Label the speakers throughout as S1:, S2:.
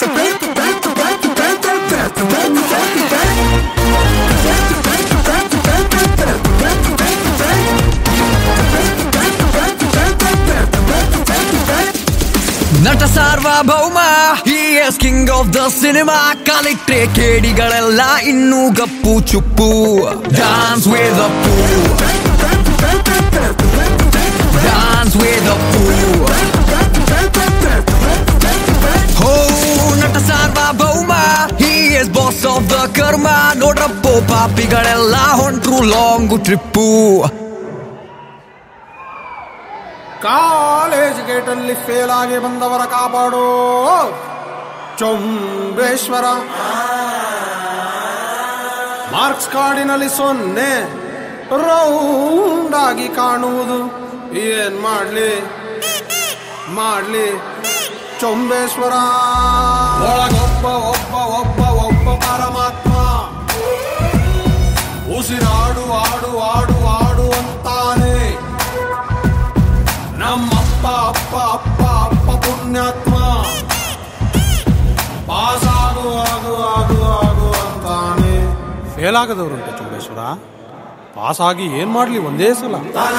S1: ನಟ Sarvabhouma is king of the cinema ಕಾಲಿಟ್ರೆ ಕೇಡಿಗಳೆಲ್ಲ ಇನ್ನೂ ಗಪ್ಪು ಚುಪ್ಪು ಡಾನ್ಸ್ ವೇದ ಅಪ್ಪು ಡಾನ್ಸ್ ವೇದ ಅಪ್ಪು ಹೋ Nata Sarvabhouma he is boss of the karma ನೋಡ್ರಪ್ಪೋ ಪಾಪಿಗಳೆಲ್ಲ ಹೊಂಟ್ರು ಲಾಂಗ್ ಟ್ರಿಪ್ಪು
S2: ಕಾಲೇಜ್ ಗೇಟಲ್ಲಿ ಫೇಲ್ ಆಗಿ ಬಂದವರ ಕಾಪಾಡೋ ಚೊಂಬೇಶ್ವರ ಮಾರ್ಕ್ಸ್ ಕಾರ್ಡಿನಲ್ಲಿ ಸೊನ್ನೆ ರೌಂಡ್ ಆಗಿ ಕಾಣುವುದು ಏನ್ ಮಾಡ್ಲಿ ಮಾಡ್ಲಿ ಚೊಂಬೇಶ್ವರ ಒಳಗೊಬ್ಬ ಒಬ್ಬ ಒಬ್ಬ ಒಬ್ಬ ಪರಮಾತ್ಮ ಉಸಿರಾಡು ಆಡು ಆಡು ಆಡು ಅಂತಾನೆ ನಮ್ಮಪ್ಪ ಅಪ್ಪ ಅಪ್ಪ ಅಪ್ಪ ಪುಣ್ಯಾತ್ಮ ಪಾಸ್ ಆಗು ಆಗು ಆಗು ಆಗು ಅಂತಾನೆ ಫೇಲ್ ಆಗದವ್ರುಂಟು ಚೌಡೇಶ್ವರ ಪಾಸ್ ಆಗಿ ಏನ್ ಮಾಡ್ಲಿ ಒಂದೇ ಸಲ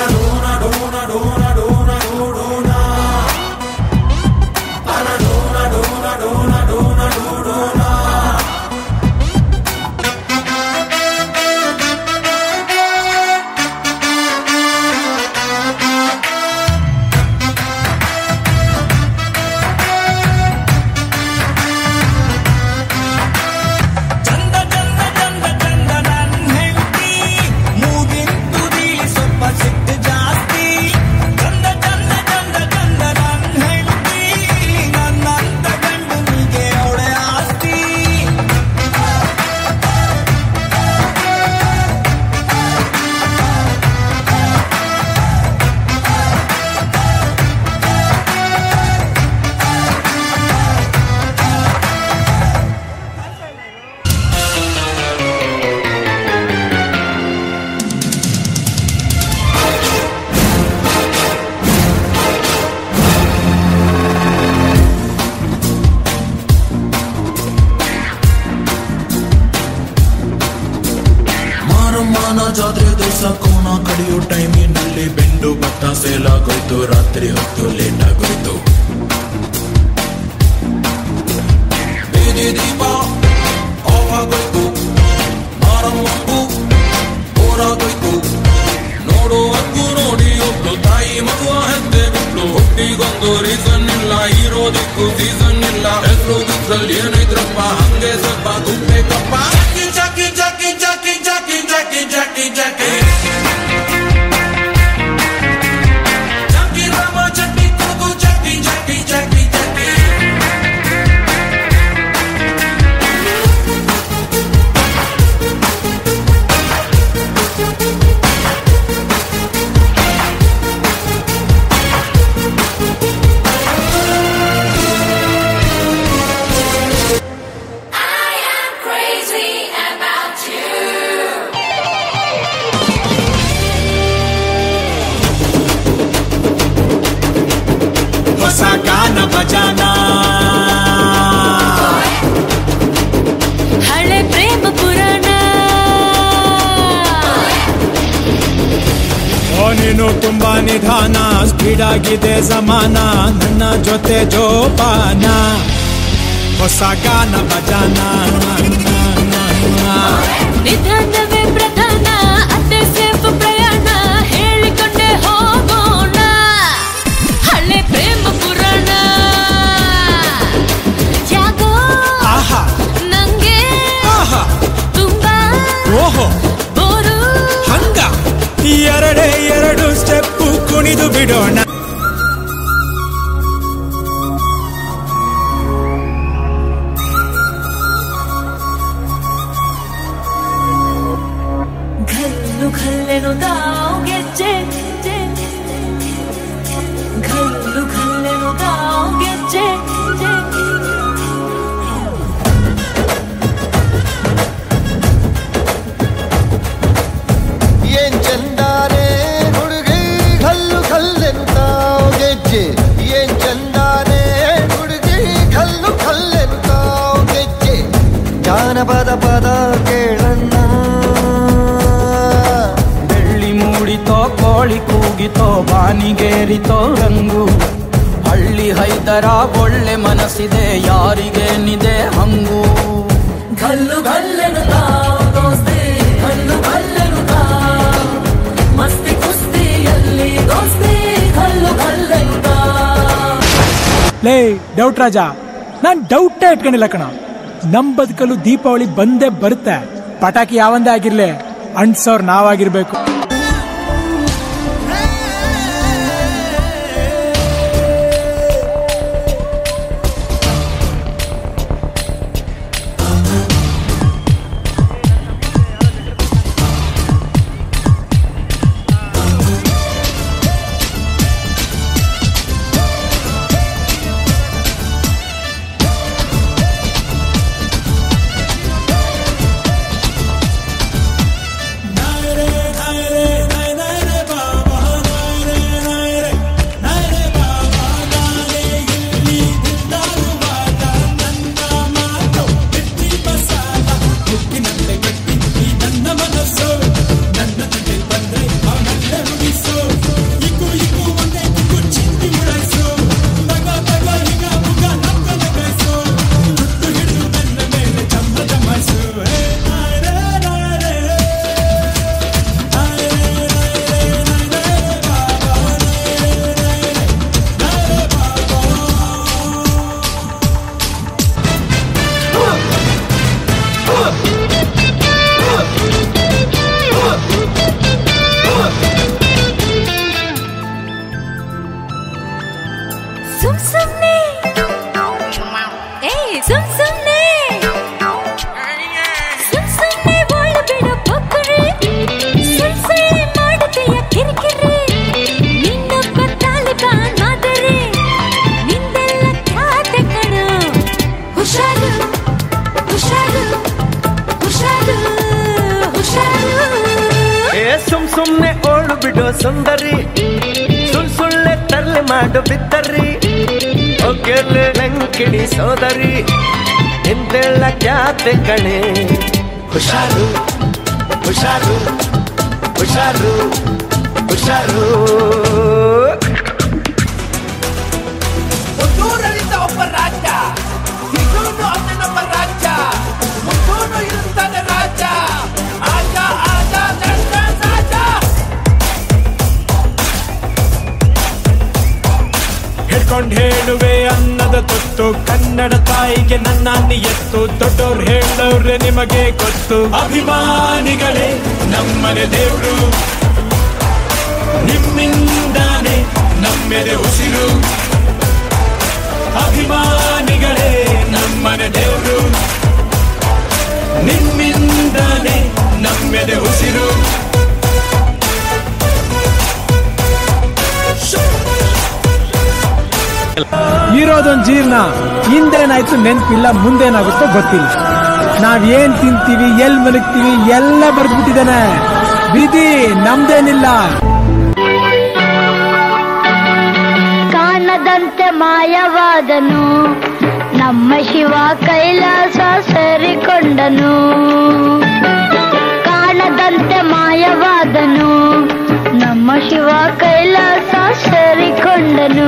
S3: ಚಂದ ಚಂದ ಚಂದ ಚಂದ ನನ್ ಹೆಂಡತಿ ಮೂಗಿನ ತುದಿಲಿ ಸ್ವಲ್ಪ ಸಿಟ್ಟು ಜಾಸ್ತಿ ಚಂದ ಚಂದ ಚಂದ ಚಂದ ನನ್ ಹೆಂಡತಿ ನನ್ನಂತ ಗಂಡನಿಗೆ ಅವಳೆ ಆಸ್ತಿ
S4: ಮಾರಮ್ಮನ ಜಾತ್ರೆ ದಿವಸ ಕೋಣ ಕಡಿಯೋ ಟೈಮಿನಲ್ಲಿ ಬೆಂಡು ಭತ್ತ ಸೇಲಾಗೋಯ್ತು ರಾತ್ರಿ ಹೊತ್ತು ಲೇಟ್ ಆಗೋಯ್ತು ಬೀದಿ ದೀಪ ಆಫ್ ಆಗೋಯ್ತು ಮಾರಮ್ಮಂಗೂ ಬೋರಾಗೋಯ್ತು ನೋಡು ಅಕ್ಕೂ ನೋಡಿ ಒಬ್ಳು ತಾಯಿ ಮಗುವ ಹೆದ್ದೆ ಬಿಟ್ಲು ಹುಟ್ಟಿಗೊಂದು ರೀಸನ್ ಇಲ್ಲ ಇರೋದಕ್ಕೂ ಸೀಸನ್ ಇಲ್ಲ ಹೆಸರು ಗಿಸ್ರಲ್ಲಿ ಏನೈತ್ರಪ್ಪ ಹಂಗೆ ಸ್ವಲ್ಪ ಗುಪ್ಪೇಕಪ್ಪ ಜಾಕಿ ಜಾಕಿ ಜಾಕಿ ಜಾಕಿ ಜಾಕಿ ಜಾಕಿ ಜಾಕಿ ಜಾಕಿ ರಾಮ ಚಟ್ನಿ ಕೂಗು Jackie Jackie Jackie Jackie
S5: Crazy about you.
S3: ಹೊಸ ಗಾನ ಭಜನ
S5: ಹಳೆ ಪ್ರೇಮ ಪುರಾಣ
S3: ಓ ನೀನು ತುಂಬಾ ನಿಧಾನ ಸ್ಪೀಡ್ ಆಗಿದೆ ಸಮಾನ ನನ್ನ ಜೊತೆ ಜೋಪಾನ ಹೊಸ ಗಾನ ಭಜನ
S5: ನಿಧಾನವೇ ಪ್ರಧಾನ ಅತ್ತೆ ಸೇಫ್ ಪ್ರಯಾಣ ಹೇಳಿಕೊಂಡೆ ಹೋಗೋಣ ಹಳೆ ಪ್ರೇಮ ಪುರಾಣ ಯಾಕೋ
S3: ಆಹಾ
S5: ನಂಗೆ
S3: ಆಹಾ
S5: ತುಂಬಾ
S3: ಓಹೋ
S5: ಬೋರು
S3: ಹಂಗ ಎರಡೇ ಎರಡು ಸ್ಟೆಪ್ಪು ಕುಣಿದು ಬಿಡೋಣ
S5: ಘಲ್ಲು ಘಲ್ಲೆನು ತಾವು ಗೆಜ್ಜೆ ಘಲ್ಲು ಘಲ್ಲೆನು ತಾವು ಗೆಜ್ಜೆ
S6: ಏನ್ ಚಂದಾರೆ ಹುಡುಗಿ ಕಲ್ಲು ಕಲ್ಲೆಂತ ಮುಗಿತೋ ಬಾನಿಗೇರಿತೋ ರಂಗು ಹಳ್ಳಿ ಹೈದರ ಒಳ್ಳೆ ಮನಸ್ಸಿದೆ ಯಾರಿಗೇನಿದೆ ಹಂಗು
S5: घल्लू घल्लेनुता दोस्ती घल्लू घल्लेनुता मस्ती कुस्ती ಎಲ್ಲಿ ದೋಸ್ತಿ घल्लू घल्लेनुता
S3: ಲೇ ಡೌಟ್ ರಾಜ ನಾನ್ ಡೌಟೇ ಇಟ್ಕೊಂಡಿಲ್ಲ ಕಣ ನಮ್ ಬದುಕಲು ದೀಪಾವಳಿ ಬಂದೇ ಬರುತ್ತೆ ಪಟಾಕಿ ಯಾವಂದೇ ಆಗಿರ್ಲಿ ಅಂಟ್ಸೋರ್ ನಾವಾಗಿರ್ಬೇಕು
S5: ಸುಮ್ ಸುಮ್ನೆ ಏ ಸುಮ್ ಸುಮ್ನೆ ಸುಮ್ ಸುಮ್ನೆ ಬಾಳು ಬಿಡ ಬೊಕ್ಕರೆ ಸುಮ್ ಸುಮ್ನೆ ಮಾಡುತ್ತೆಯ ಕಿರಿಕಿರಿ ನಿನ್ನೊಬ್ಬ ತಾಲಿಬಾನ್ ಮಾದರಿ ನಿಂದೆಲ್ಲ ಖ್ಯಾತೆ ಕಣು ಹುಷಾರು ಹುಷಾರು ಹುಷಾರು ಹುಷಾರು
S7: ಏ ಸುಮ್ ಸುಮ್ನೆ ಓಡು ಬಿಡು ಸುಂದರಿ ಸುಳ್ ಸುಳ್ಳೆ ತರ್ಲೆ ಮಾಡು ಬಿದ್ದರಿ ಒಗ್ಗೆಲೆ ಲಂಕಿಣಿ ಸೋದರಿ ಹಿಂದೆಲ್ಲ ಖ್ಯಾತೆ ಕಣೆ ಹುಷಾರು ಹುಷಾರು ಹುಷಾರು ಹುಷಾರು
S8: ಮುತ್ತೂರಲ್ಲಿದ್ದ ಒಬ್ಬ ರಾಜ ಸಿದ್ದೂನು ಅವನೊಬ್ಬ ರಾಜ ಮುತ್ತೂನು ಇರುತ್ತಾನೆ ರಾಜ ಆಜ ಆಜ ನನ್ನ ರಾಜ
S3: ಹಿಡ್ಕೊಂಡ್ ಹೇಳುವೆ ಅನ್ನದ ತುತ್ತು ಕನ್ನಡ ತಾಯಿಗೆ ನನ್ನ ನಿಯತ್ತು ದೊಡ್ಡೋರ್ ಹೇಳೋರೆ ನಿಮಗೆ ಗೊತ್ತು ಅಭಿಮಾನಿಗಳೇ ನಮ್ಮನೆ ದೇವ್ರು ನಿಮ್ಮಿಂದಾನೆ ನಮ್ಮೆದೆ ಉಸಿರು ಅಭಿಮಾನಿಗಳೇ ನಮ್ಮನೆ ದೇವ್ರು ನಿಮ್ಮಿಂದಾನೆ ನಮ್ಮೆದೆ ಉಸಿರು ಇರೋದೊಂದ್ ಜೀರ್ಣ ಹಿಂದೇನಾಯ್ತು ನೆನ್ಪಿಲ್ಲ ಮುಂದೇನಾಗುತ್ತೋ ಗೊತ್ತಿಲ್ಲ ನಾವ್ ಏನ್ ತಿಂತೀವಿ ಎಲ್ ಮಲಗ್ತೀವಿ ಎಲ್ಲ ಬರ್ದ್ಬಿಟ್ಟಿದ್ದಾನೆ ವಿಧಿ ನಮ್ದೇನಿಲ್ಲ
S9: ಕಾಣದಂತೆ ಮಾಯವಾದನು ನಮ್ಮ ಶಿವ ಕೈಲಾಸ ಸೇರಿಕೊಂಡನು ಕಾಣದಂತೆ ಮಾಯವಾದನು ನಮ್ಮ ಶಿವ ಕೈಲಾಸ ಸೇರಿಕೊಂಡನು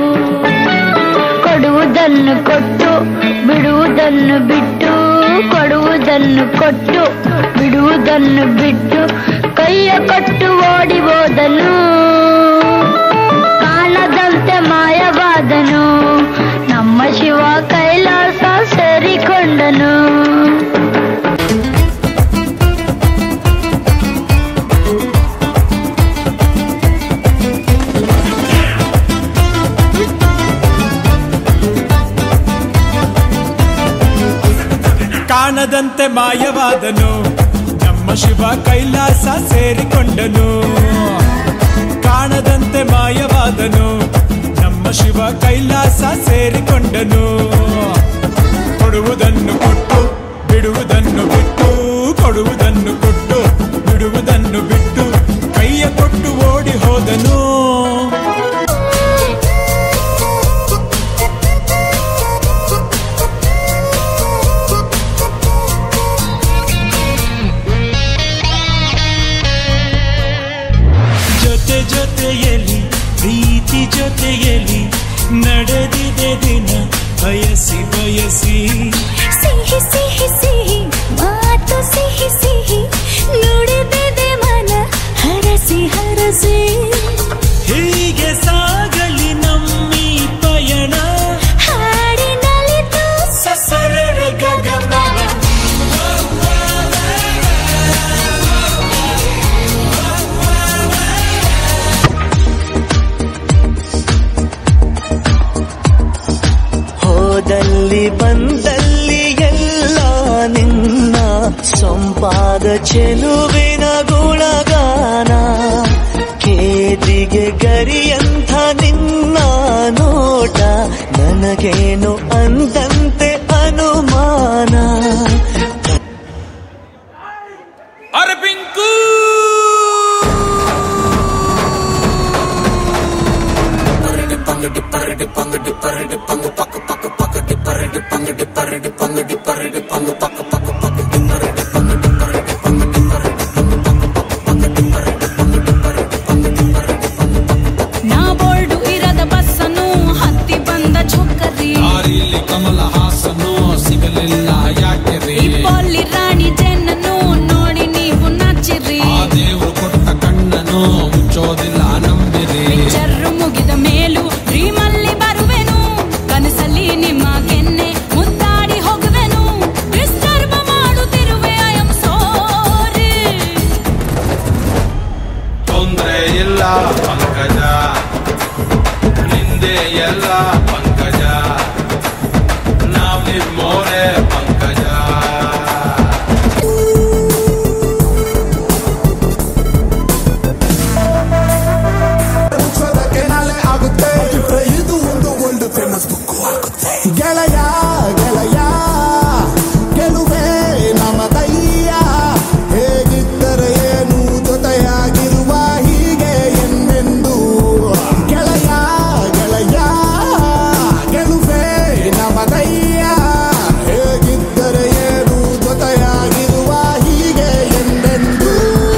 S9: ಕೊಡುವುದನ್ನು ಕೊಟ್ಟು ಬಿಡುವುದನ್ನು ಬಿಟ್ಟು ಕೊಡುವುದನ್ನು ಕೊಟ್ಟು ಬಿಡುವುದನ್ನು ಬಿಟ್ಟು ಕೈಯ ಕೊಟ್ಟು ಓಡಿ ಹೋದನು ಕಾಣದಂತೆ ಮಾಯವಾದನು ನಮ್ಮ ಶಿವ ಕೈಲಾಸ ಸೇರಿಕೊಂಡನು
S3: ಕಾಣದಂತೆ ಮಾಯವಾದನು ನಮ್ಮ ಶಿವ ಕೈಲಾಸ ಸೇರಿಕೊಂಡನು ಕಾಣದಂತೆ ಮಾಯವಾದನು ನಮ್ಮ ಶಿವ ಕೈಲಾಸ ಸೇರಿಕೊಂಡನು ಕೊಡುವುದನ್ನು ಕೊಟ್ಟು ಬಿಡುವುದನ್ನು ಬಿಟ್ಟು ಕೊಡುವುದನ್ನು ಕೊಟ್ಟು ಬಿಡುವುದನ್ನು ಬಿಟ್ಟು ಕೈಯ ಕೊಟ್ಟು ಓಡಿ ಹೋದನು ಜೊತೆ ಜೊತೆಯೇ
S10: ಹೋದಲ್ಲಿ ಬಂದಲ್ಲಿ ಎಲ್ಲ ನಿನ್ನ ಸೊಂಪಾದ ಚೆಲುವಿನ ಗುಣಗಾನ ಕೇದಿಗೆ ಗರಿಯಂಥ ನಿನ್ನ ನೋಟ ನನಗೇನು ಅಂದಂತೆ ಅನುಮಾನ
S11: ಅರೆ ಪಿಂಕು
S5: ನಾ ಬೋರ್ಡು ಇರದ ಬಸ್ಸನ್ನು ಹತ್ತಿ ಬಂದ ಚೊಕ್ಕರಿ
S11: ದಾರಿಲಿ ಕಮಲ ಹಾಸನು ಸಿಗಲಿಲ್ಲ ಯಾಕೆ ರೀ
S5: ಇಪ್ಪಲ್ಲಿ ರಾಣಿ ಜೆನ್ನನ್ನು ನೋಡಿ ನೀವು ನಾಚಿರಿ
S11: ಆ ದೇವ್ರು ಕೊಟ್ಟ ಕಣ್ಣನು ಮುಚ್ಚೋದಿಲ್ಲ ನಂಬಿರಿ
S5: ಪಿಕ್ಚರ್ ಮುಗಿದ ಮೇಲೂ ಡ್ರೀಮಲ್ಲಿ ಬರುವೆನು ಕನಸಲ್ಲಿ ನಿಮ್ಮ ಕೆನ್ನೆ ಮುದ್ದಾಡಿ ಹೋಗುವೆನು ಡಿಸ್ಟರ್ಬ್ ಮಾಡುತ್ತಿರುವೆ ಐ ಆಮ್ ಸಾರಿ
S11: ತೊಂದ್ರೆ ಇಲ್ಲ ಪಂಕಜ ನಿಂದೆ ಎಲ್ಲ ಪಂಕಜ ನಾವ್ ನಿಮ್ಮೋರೆ ಪಂಕಜ
S12: ಮುಚ್ಚೋದಕ್ಕೆ ನಾಳೆ ಆಗುತ್ತೆ ಇದು ಒಂದು ವರ್ಲ್ಡ್ ಫೇಮಸ್ ಬುಕ್ ಆಗುತ್ತೆ ಗೆಳೆಯ ಗೆಳೆಯ ಗೆಲುವೆ ನಮದಯ್ಯ ಹೇಗಿದ್ದರೆ ಏನು ಜೊತೆಯಾಗಿರುವ ಹೀಗೆ ಎಂದೆಂದು ಗೆಳೆಯ ಗೆಳೆಯ ಗೆಲುವೆ ನಮದಯ್ಯ ಹೇಗಿದ್ದರೆ ಏನು ಜೊತೆಯಾಗಿರುವ ಹೀಗೆ ಎಂದೆಂದು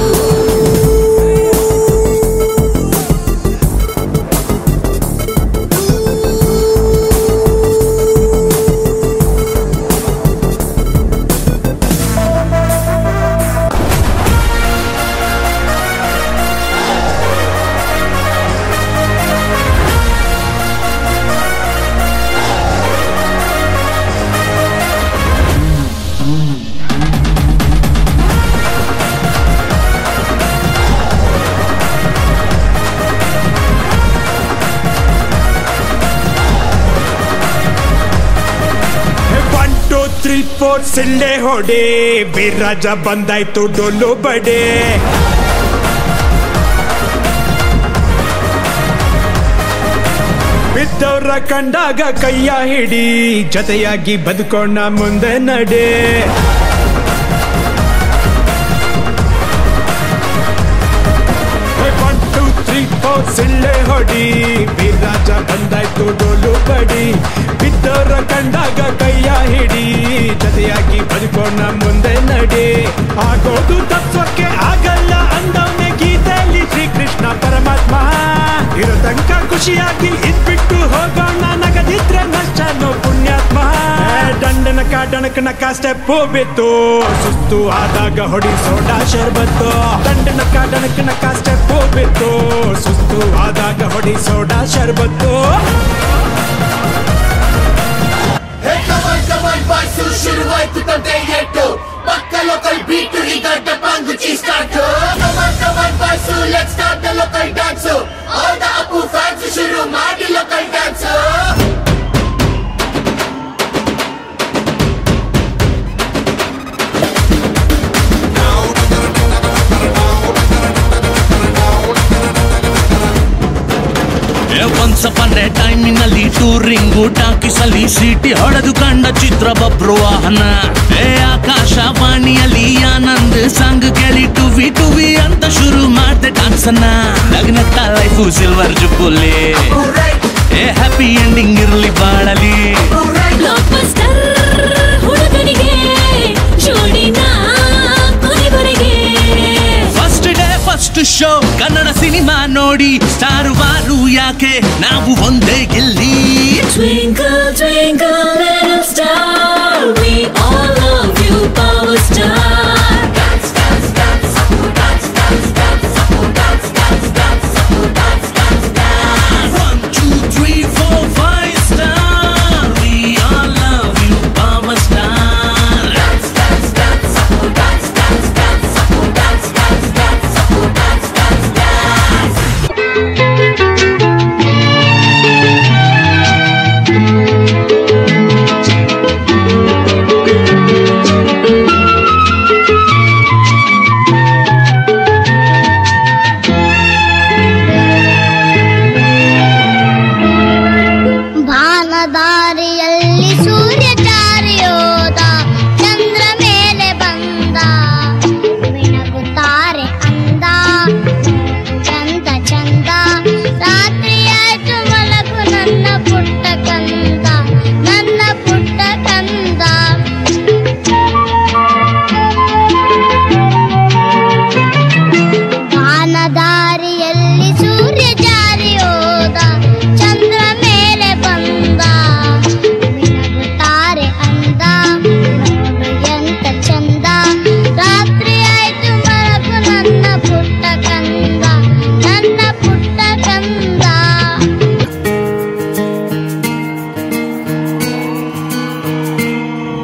S3: ಒನ್ ಟೂ ತ್ರೀ ಫೋರ್ ಸಿಳ್ಳೆ ಹೊಡೆ ಬಿರಾಜ ಬಂದಾಯ್ತು ಡೊಲ್ಲು ಬಡೆ ಬಿದ್ದವ್ರ ಕಂಡಾಗ ಕೈಯ ಹಿಡಿ ಜೊತೆಯಾಗಿ ಬದುಕೋಣ ಮುಂದೆ ನಡೆ ಒನ್ ಟೂ ತ್ರೀ ಫೋರ್ ಸಿಳ್ಳೆ ಹೊಡಿ ಬಿರಾಜ ಬಂದಾಯ್ತು ಡೋಲು ಬಡಿ ಬಿದ್ದವರ ಕಂಡಾಗ ಕೈಯ ಹಿಡಿ ಜೊತೆಯಾಗಿ ಬದುಕೋಣ ಮುಂದೆ ನಡೆ ಆಗೋದು ತತ್ವಕ್ಕೆ ಆಗಲ್ಲ ಅಂದವನೇ ಗೀತೆಯಲ್ಲಿ ಶ್ರೀಕೃಷ್ಣ ಪರಮಾತ್ಮ ಇರೋ ತನಕ ಖುಷಿಯಾಗಿ ಇದ್ಬಿಟ್ಟು ಹೋಗೋಣ ನಗದಿದ್ರೆ ನಷ್ಟನೋ ಪುಣ್ಯಾತ್ಮ ದಂಡನಕ ಡಣಕನಕ ಸ್ಟೆಪ್ ಬಿತ್ತು ಸುಸ್ತು ಆದಾಗ ಹೊಡಿ ಸೋಡಾ ಶರ್ಬತ್ತು ದಂಡನಕ ಡಣಕನಕ ಸ್ಟೆಪ್ ಬಿತ್ತು ಸುಸ್ತು ಆದಾಗ ಹೊಡಿ ಸೋಡಾ ಶರ್ಬತ್ತು
S8: ಕಮಾನ್ ಕಮಾನ್ ಬಾಯ್ಸು ಶುರುವಾಯ್ತು ತಂದೆ ಏಟು ಪಕ್ಕ ಲೋಕಲ್ ಬೀಟು ಈಗ ಡಬ್ಬಂಗು ಚೀ start come on come on boys let start the local dance all the Appu fans ಶುರು ಮಾಡಿ local dance
S13: once upon a ಟೈಮಿನಲ್ಲಿ ಟೂರಿಂಗು ಟಾಕಿಸಲ್ಲಿ ಸೀಟಿ ಹೊಡೆದು ಕಂಡ ಚಿತ್ರ ಬಬ್ರು ವಾಹನ ಏ ಆಕಾಶವಾಣಿಯಲ್ಲಿ ಆನಂದ್ ಸಾಂಗ್ ಕೇಳಿ ಟುವಿ ಟುವಿ ಅಂತ ಶುರು ಮಾಡ್ದೆ ಡಾನ್ಸನ್ನ ನಗ್ನತ್ತ ಲೈಫು ಸಿಲ್ವರ್ ಜುಬ್ಬುಲ್ಲಿ ಏ ಹ್ಯಾಪಿ ಎಂಡಿಂಗ್ ಇರ್ಲಿ ಬಾಳಲಿ
S5: ಬ್ಲಾಕ್ಬಸ್ಟರ್ ಹುಡುಗನಿಗೆ ಜೋಡಿನ ಕೊನೆವರೆಗೆ
S13: first day first show Kannada cinema ನೋಡಿ ಸ್ಟಾರ್ ವಾರು ಯಾಕೆ ನಾವು ಒಂದೇ ಇಲ್ಲಿ
S5: Twinkle, twinkle, little star, we all love you, power star.
S13: One, two, three, four, five star. We all love you, Power Star.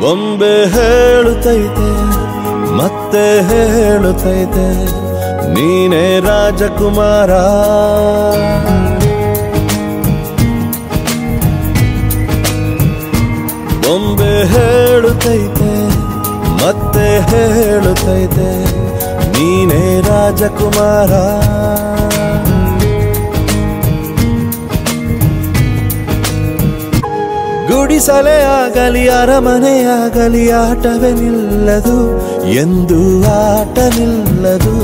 S14: ಬೊಂಬೆ ಹೇಳುತ್ತೈತೆ ಮತ್ತೆ ಹೇಳುತ್ತೈತೆ ನೀನೇ ರಾಜಕುಮಾರ ಬೊಂಬೆ ಹೇಳುತ್ತೈತೆ ಮತ್ತೆ ಹೇಳುತ್ತೈತೆ ನೀನೇ ರಾಜಕುಮಾರ ಗುಡಿಸಲೇ ಆಗಲಿ ಅರಮನೆಯಾಗಲಿ ಆಟವೇ ನಿಲ್ಲದು ಎಂದು ಆಟ ನಿಲ್ಲದು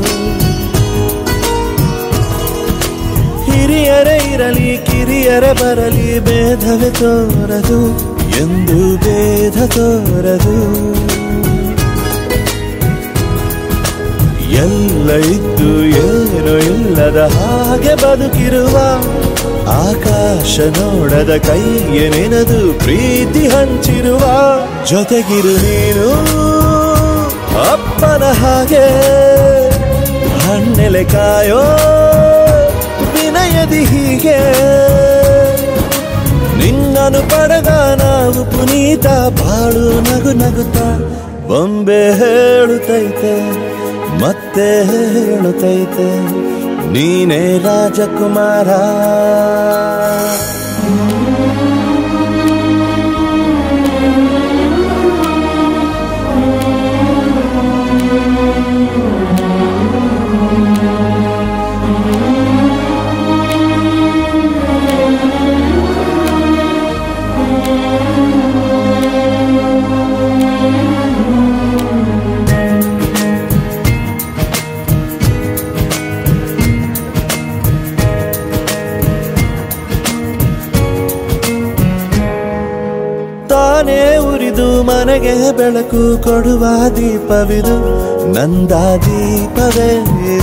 S14: ಹಿರಿಯರೇ ಇರಲಿ ಕಿರಿಯರೇ ಬರಲಿ ಭೇದವೇ ತೋರದು ಎಂದು ಭೇದ ತೋರದು ಎಲ್ಲ ಇದ್ದು ಏನು ಇಲ್ಲದ ಹಾಗೆ ಬದುಕಿರುವ ಆಕಾಶ ನೋಡದ ಕೈಗೆ ನೆನೆದು ಪ್ರೀತಿ ಹಂಚಿರುವ ಜೊತೆಗಿರು ನೀನು ಅಪ್ಪನ ಹಾಗೆ ಹಣ್ಣೆಲೆ ಕಾಯೋ ವಿನಯದಿ ಹೀಗೆ ನಿನ್ನನು ಪಡೆದ ನಾವು ಪುನೀತ ಬಾಳು ನಗು ನಗುತ್ತಾ ಬೊಂಬೆ ಹೇಳುತ್ತೈತೆ ಮತ್ತೆ ಹೇಳುತ್ತೈತೆ ನೀನೇ ರಾಜಕುಮಾರ ತಾನೇ ಉರಿದು ಮನೆಗೆ ಬೆಳಕು ಕೊಡುವ ದೀಪವಿದು ನಂದ ದೀಪವೇ